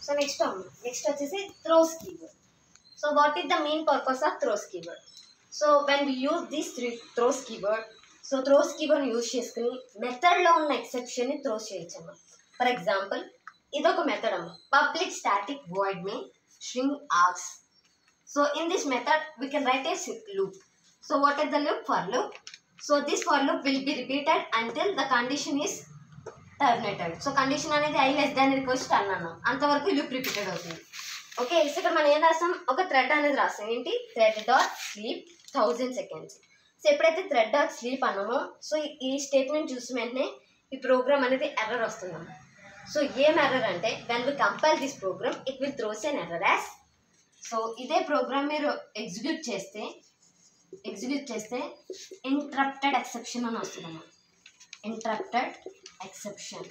so next next వచ్చేసి throws keyword so what is the main purpose of throws keyword so when we use this three throws keyword so throws keyword use చేసుకుని మెథడ్లో ఉన్న ఎక్సెప్షన్ని throws చేయొచ్చు అమ్మ for example ఇదొక method అమ్మ public static void main string args so in this method we can write a loop so what is the loop for loop so this for loop will be repeated until the condition is terminated so condition అనేది I less than request అన్నాను అంతవరకు loop repeated అవుతుంది okay so ఇక్కడ మనం ఏం రాస్తాం ఒక thread అనేది రాస్తాం ఏంటి thread dot sleep thousand seconds so ఎప్పుడైతే థ్రెడ్ డాట్ స్లీప్ అన్నామో సో ఈ- ఈ స్టేట్మెంట్ చూసిన వెంటనే ఈ ప్రోగ్రామ్ అనేది ఎర్రర్ వస్తుందన్న సో ఏం ఎర్రర్ అంటే when we compile this program it will throws an error as so ఇదే ప్రోగ్రామ్ మీరు ఎగ్జిక్యూట్ చేస్తే ఎగ్జిక్యూట్ చేస్తే ఇంటరప్టెడ్ ఎక్సెప్షన్ అని వస్తుందన్న interrupted exception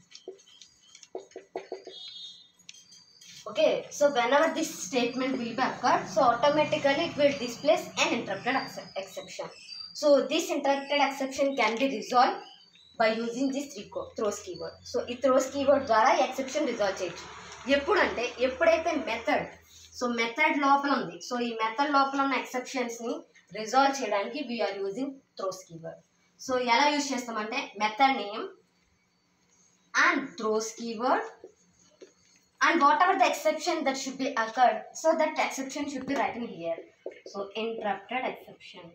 okay so whenever this statement will be occurred so automatically it will displace an interrupted acce- exception so this interrupted exception can be resolved by using this three co- throws keyword so ఈ throws keyword ద్వారా ఈ exception resolve చేయొచ్చు ఎప్పుడంటే ఎప్పుడైతే method so method లోపల ఉంది so ఈ method లోపల ఉన్న ఎక్సెప్షన్స్ని రిజాల్వ్ చేయడానికి we are using throws keyword so ఎలా యూజ్ చేస్తామంటే method name and throws keyword and whatever the exception that should be occurred so that exception should be written here so interrupted exception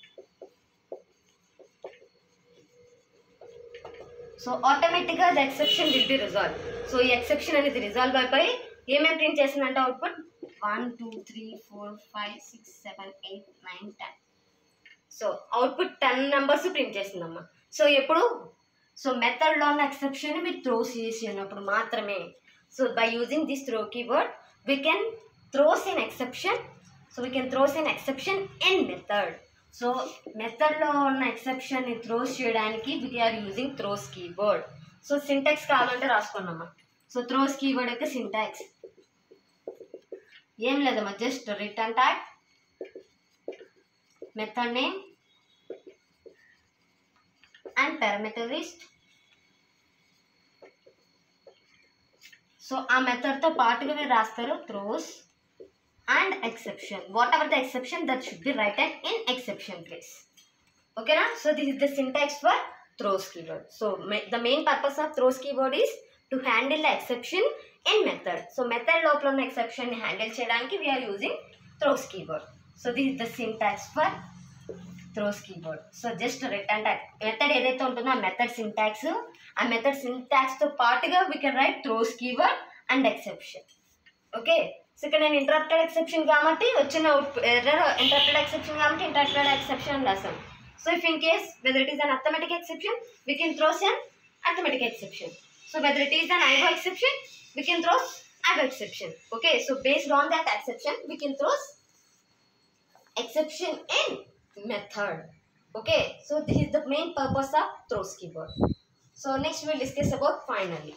so ఆటోమేటిక్గా the exception will be resolve so ఈ exception అనేది resolve అయిపోయి ఏమేమి print చేసిందంటే output one two three four five six seven eight nine ten so output ten numbers print చేసిందమ్మా so ఎప్పుడు so మెథడ్లో ఉన్న ఎక్సెప్షన్ మీరు త్రోస్ చేసినప్పుడు మాత్రమే so by using this throw keyword we can throws in exception so we can throws in exception in method so మెథడ్లో ఉన్న ఎక్సెప్షన్ని throws చేయడానికి we are using throws keyword so syntax కావాలంటే రాసుకున్నామా సో త్రోస్ కీవర్డ్ యొక్క syntax ఏం లేదమ్మా just return tag method name and parameter list so ఆ మెథడ్తో పాటుగా మీరు రాస్తారు throws and exception whatever the exception that should be writed in exception place ఓకేనా so this is the syntax for throws keyword so the main purpose of throws keyword is to handle the exception in method so method లోపల ఉన్న ఎక్సెప్షన్ని handle చేయడానికి we are using throws keyword so this is the syntax for throws keyboard so just return tag method ఏదైతే ఉంటుందో ఆ method syntax ఆ method సింటాక్స్తో పాటుగా we can write throws keyword and exception okay so ఇక్కడ నేను ఇంటరప్టెడ్ ఎక్సెప్షన్ కాబట్టి వచ్చిన ఎర్రర్ ఇంటరప్టెడ్ ఎక్సెప్షన్ కాబట్టి ఇంటరప్టెడ్ ఎక్సెప్షన్ రాసాం so if in case whether it is an arithmetic exception we can throws an arithmetic exception so whether it is an IO exception we can throws IO exception okay so based on that exception we can throws exception in method okay so this is the main purpose of throws keyboard so next we'll discuss about finally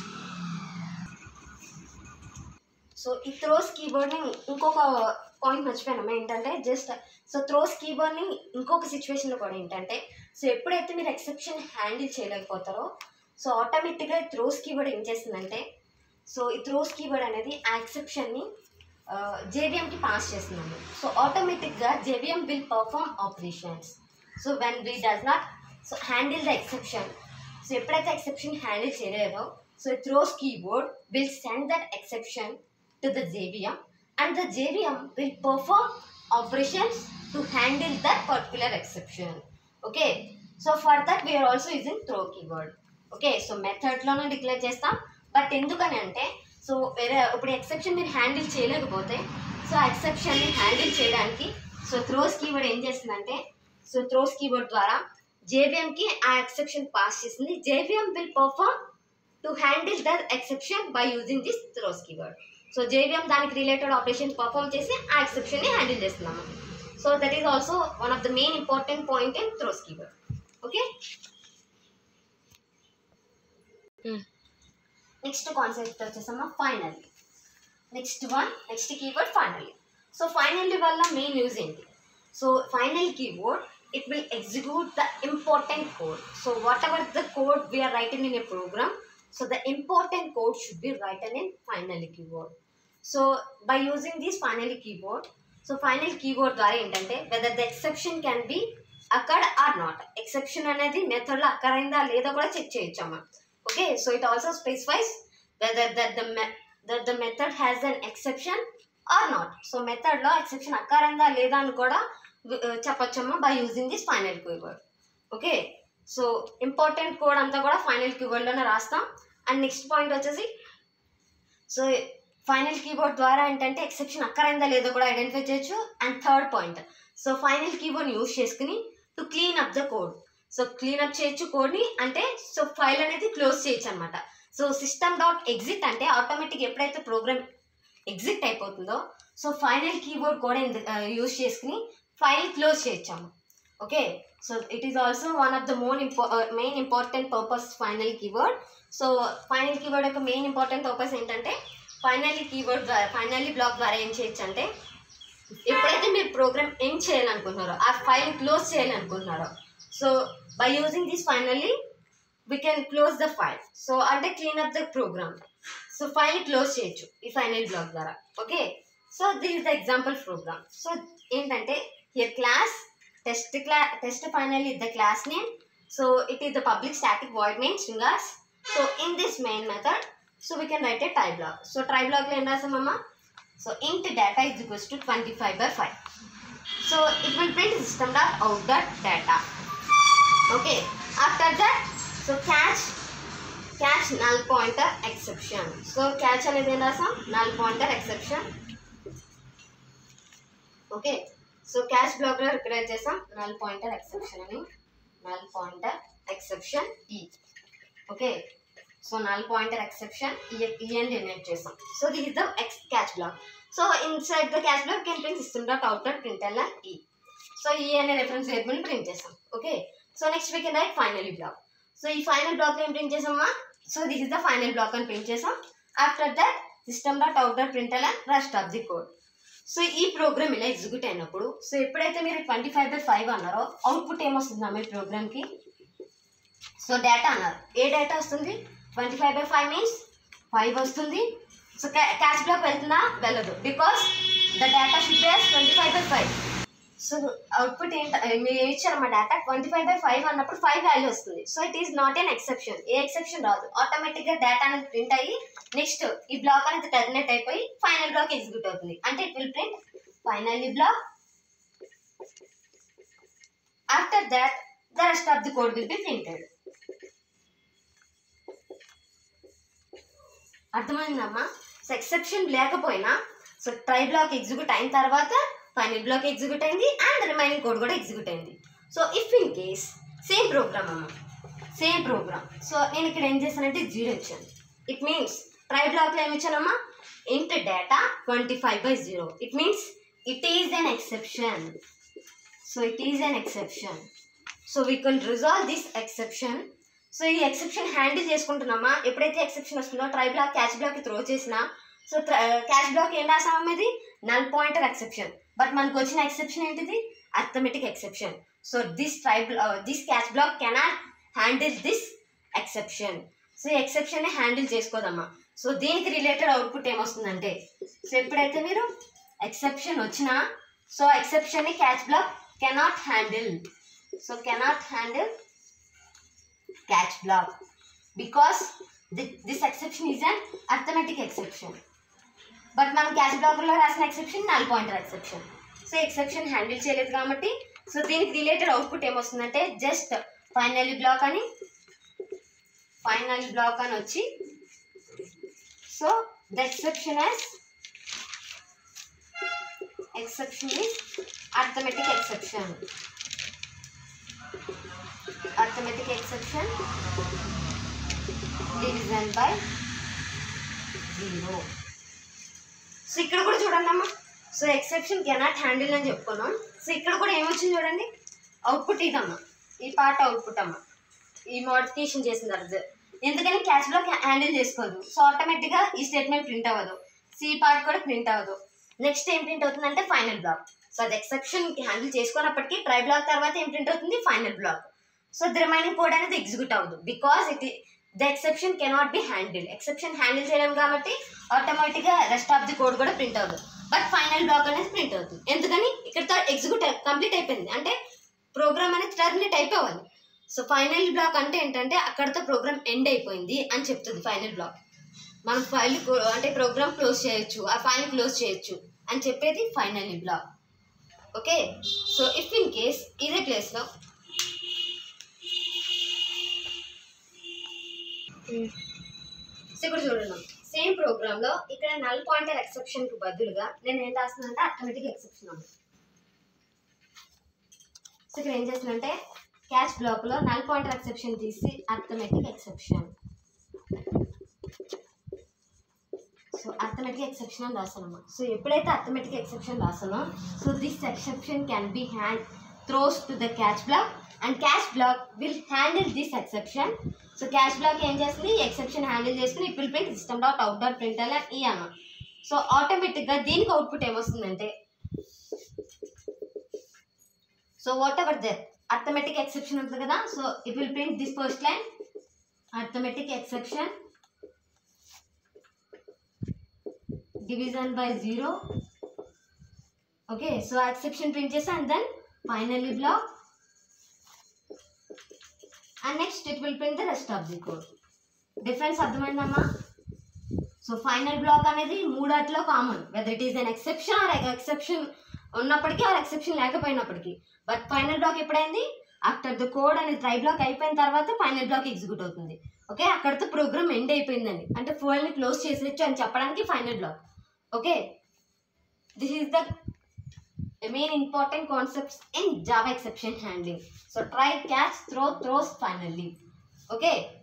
so ఈ throws కీబోర్డ్ని ఇంకొక point మర్చిపోయాను ఏంటంటే just so throws కీబోర్డ్ని ఇంకొక సిచ్యువేషన్లో కూడా ఏంటంటే సో ఎప్పుడైతే మీరు ఎక్సెప్షన్ హ్యాండిల్ చేయలేకపోతారో సో ఆటోమేటిక్గా థ్రోస్ కీబోర్డ్ ఏం చేస్తుందంటే సో ఈ థ్రోస్ కీబోర్డ్ అనేది ఆ ఎక్సెప్షన్ని జేవిఎంకి పాస్ చేస్తున్నాము సో ఆటోమేటిక్గా JVM will perform operations so when we does not so handle the exception so ఎప్పుడైతే ఎక్సెప్షన్ హ్యాండిల్ చేయలేదో so throws keyboard will send that exception to the JVM and the JVM will perform operations to handle that particular exception okay so for that we are also using throw keyword okay so మెథడ్లోనే declare చేస్తాం but ఎందుకని అంటే so వేరే ఇప్పుడు exception మీరు handle చేయలేకపోతే so ఆ ఎక్సెప్షన్ని హ్యాండిల్ చేయడానికి సో థ్రోస్ కీవర్డ్ ఏం చేస్తుందంటే సో థ్రోస్ కీవర్డ్ ద్వారా జేబిఎంకి ఆ ఎక్సెప్షన్ పాస్ చేసింది JVM will perform to handle the exception by using this throws keyword so JVM దానికి రిలేటెడ్ ఆపరేషన్ పర్ఫామ్ చేసి ఆ ఎక్సెప్షన్ని హ్యాండిల్ చేస్తున్నాము so that is also one of the main important point in throws keyword okay next concept వచ్చేసమ్మా finally next one next keyword finally so finally వల్ల main use ఏంటి so final keyword it will execute the important code so whatever the code we are writing in a program so the important code should be written in final keyword so by using this final keyboard so final keyboard ద్వారా ఏంటంటే whether the exception can be అక్కడ or not exception అనేది మెథడ్లో occur అయిందా లేదా కూడా check చేయొచ్చు అమ్మ okay so it also specifies whether that the that the method has an exception or not so మెథడ్లో ఎక్సెప్షన్ అక్కర్ అయిందా లేదా అని కూడా uh, చెప్పొచ్చమ్మా by using this final keyword okay so important code అంతా కూడా ఫైనల్ కీవర్డ్లోనే రాస్తాం అండ్ నెక్స్ట్ పాయింట్ వచ్చేసి సో ఫైనల్ కీబోర్డ్ ద్వారా ఏంటంటే ఎక్సెప్షన్ అక్కరైందా లేదో కూడా ఐడెంటిఫై చేయొచ్చు and third point so final keyboard use చేసుకుని to clean up the code so clean up చేయొచ్చు కోడ్ని అంటే సో ఫైల్ అనేది క్లోజ్ చేయొచ్చు అనమాట సో సిస్టమ్ డాట్ ఎగ్జిట్ అంటే ఆటోమేటిక్ ఎప్పుడైతే ప్రోగ్రామ్ ఎగ్జిట్ అయిపోతుందో సో ఫైనల్ కీబోర్డ్ కూడా యూస్ చేసుకుని ఫైల్ క్లోజ్ చేయొచ్చాము okay so it is also one of the mon impa main important purpose final keyword so final keyword యొక్క main important purpose ఏంటంటే finally keyword ద్వారా finally block ద్వారా ఏం చేయొచ్చు అంటే ఎప్పుడైతే మీరు ప్రోగ్రామ్ ఎండ్ చేయాలనుకుంటున్నారో ఆ ఫైల్ క్లోజ్ చేయాలనుకుంటున్నారో so by using this finally we can close the file so అంటే clean up the program so file close చేయొచ్చు ఈ ఫైనల్ బ్లాక్ ద్వారా okay so this is the example program so ఏంటంటే here class test cla test final is the class name so it is the public static void name stringers so in this main method so we can write a tie black so try బ్లాక్లో ఏం రాసామమ్మా so int data is equals to 25 by 5 so it will print system dot out dot data okay after that so catch catch null pointer exception so catch అనేది ఏం రాసాం null pointer exception okay so catch block లో రికరైజ్ చేసాం null pointer exception అని null pointer exception e okay so null pointer exception e అని డినైట్ చేసాం so this is the ex catch block so inside the catch block can print system dot out dot print l e so e అనే reference variable print చేసాం okay so next we can write finally block so ఈ final block ఏం print చేసామా so this is the final block అని print చేసాం after that system dot out dot print l rest of the code so ఈ program ఇలా execute అయినప్పుడు so ఎప్పుడైతే మీరు ట్వంటీ ఫైవ్ బై ఫైవ్ అన్నారో అవుట్పుట్ ఏమొస్తుందా మీ ప్రోగ్రామ్కి సో డేటా అన్నారు ఏ డేటా వస్తుంది twenty five by five means five వస్తుంది సో క్యాష్ బ్లాక్ వెళ్తుందా వెళ్ళదు because the data should be twenty five by five so output ఏంట మీరు ఏమి ఇచ్చారు మా data twenty five by five అన్నప్పుడు ఫైవ్ వాల్యూ వస్తుంది so it is not an exception ఏ ఎక్సెప్షన్ రాదు ఆటోమేటిక్గా డేటా అనేది ప్రింట్ అయ్యి నెక్స్ట్ ఈ బ్లాక్ అనేది టర్మినేట్ అయిపోయి ఫైనల్ బ్లాక్ ఎగ్జిక్యూట్ అవుతుంది అంటే it will print finally block after that the rest of the code will be printed అర్థమైందమ్మా సో ఎక్సెప్షన్ లేకపోయినా సో ట్రై బ్లాక్ ఎగ్జిక్యూట్ అయిన తర్వాత ఫైనల్ బ్లాక్ ఎగ్జిక్యూట్ అయింది అండ్ రిమైనింగ్ కోడ్ కూడా execute అయింది so if in case same program అమ్మ same program so నేను ఇక్కడ ఏం చేశానంటే జీరో ఇచ్చాను ఇట్ మీన్స్ ట్రై బ్లాక్లో ఏమి ఇచ్చానమ్మా int data twenty five by zero it means it is an exception so it is an exception so we can resolve this exception so ఈ exception handle చేసుకుంటున్నామా ఎప్పుడైతే ఎక్సెప్షన్ వస్తుందో try block catch block throw చేసినా so catch block ఏం రాసామా ఇది null pointer exception but మనకు వచ్చిన ఎక్సెప్షన్ ఏంటిది arithmetic exception so this try this catch block cannot handle this exception so ఈ ఎక్సెప్షన్ హ్యాండిల్ చేసుకోదమ్మా సో దీనికి రిలేటెడ్ అవుట్పుట్ ఏమొస్తుందంటే సో ఎప్పుడైతే మీరు ఎక్సెప్షన్ వచ్చినా సో ఎక్సెప్షన్ని catch block cannot handle so cannot handle catch block because thi- this exception is an arithmetic exception but మనం catch బ్లాక్లో రాసిన exception null pointer exception so exception handle చేయలేదు కాబట్టి సో దీనికి రిలేటెడ్ అవుట్పుట్ ఏమొస్తుందంటే just final block అని final block అని వచ్చి so the exception as exception is arithmetic exception arithmetic exception division by zero so ఇక్కడ కూడా చూడండి అమ్మా సో ఎక్సెప్షన్ కెనాట్ హ్యాండిల్ అని చెప్పుకున్నాం సో ఇక్కడ కూడా ఏమొచ్చింది చూడండి అవుట్పుట్ ఇదమ్మా ఈ పార్ట్ అవుట్పుట్ అమ్మా ఈ మోడిఫికేషన్ చేసిన తర్వాత ఎందుకని క్యాష్ బ్లాక్ హ్యాండిల్ చేసుకోదు సో ఆటోమేటిక్గా ఈ స్టేట్మెంట్ ప్రింట్ అవ్వదు సి పార్ట్ కూడా ప్రింట్ అవ్వదు నెక్స్ట్ ఏం ప్రింట్ అవుతుందంటే ఫైనల్ బ్లాక్ సో అది ఎక్సెప్షన్ హ్యాండిల్ చేసుకున్నప్పటికీ ట్రై బ్లాక్ తర్వాత ఏం ప్రింట్ అవుతుంది final block so the remaining code అనేది ఎగ్జిక్యూట్ అవ్వదు because it the exception cannot be handle exception handle చేయలేం కాబట్టి ఆటోమేటిక్గా రెస్ట్ ఆఫ్ ది కోడ్ కూడా ప్రింట్ అవుతుంది బట్ ఫైనల్ బ్లాక్ అనేది ప్రింట్ అవుతుంది ఎందుకని ఇక్కడతో ఎగ్జిక్యూట్ కంప్లీట్ అయిపోయింది అంటే ప్రోగ్రామ్ అనేది టర్మినేట్ అయిపోవాలి సో ఫైనల్ బ్లాక్ అంటే ఏంటంటే అక్కడతో ప్రోగ్రామ్ ఎండ్ అయిపోయింది అని చెప్తుంది ఫైనల్ బ్లాక్ మనం ఫైల్ అంటే ప్రోగ్రామ్ క్లోజ్ చేయొచ్చు ఆ ఫైల్ క్లోజ్ చేయొచ్చు అని చెప్పేది final block okay so if in case ఇదే ప్లేస్లో సో ఇప్పుడు చూడండి సేమ్ ప్రోగ్రామ్లో ఇక్కడ నల్ పాయింటర్ ఎక్సెప్షన్కి బదులుగా నేను ఏం రాస్తున్నానంటే ఆటోమేటిక్ ఎక్సెప్షన్ ఉంది సో ఇక్కడ ఏం చేస్తున్నానంటే catch block null pointer exception తీసి arithmetic exception so arithmetic exception అని రాసానమ్మా సో ఎప్పుడైతే అర్థమెటిక్ ఎక్సెప్షన్ రాసానో so this exception can be hand throws to the catch block and catch block will handle this exception so catch block ఏం చేస్తుంది exception handle చేసుకుని ఇప్పుడు print system dot out dot print అని ఈ అన్న so ఆటోమేటిక్గా దీనికి అవుట్పుట్ ఏమొస్తుందంటే so whatever there arithmetic exception ఉంటుంది కదా so it will print this first line arithmetic exception division by 0 okay so exception print చేసా and then finally block and next it will print the rest of the code difference అర్థమైందమ్మా so final block అనేది మూడాట్లో common whether it is an exception or exception ఉన్నప్పటికీ or exception లేకపోయినప్పటికీ but final block ఎప్పుడైంది after the code అనేది try block అయిపోయిన తర్వాత final block execute అవుతుంది ఓకే అక్కడితో ప్రోగ్రామ్ ఎండ్ అయిపోయిందని అంటే ఫోల్ని క్లోజ్ చేసేయచ్చు అని చెప్పడానికి final block okay this is the main important concepts in java exception handling so try catch throw throws finally okay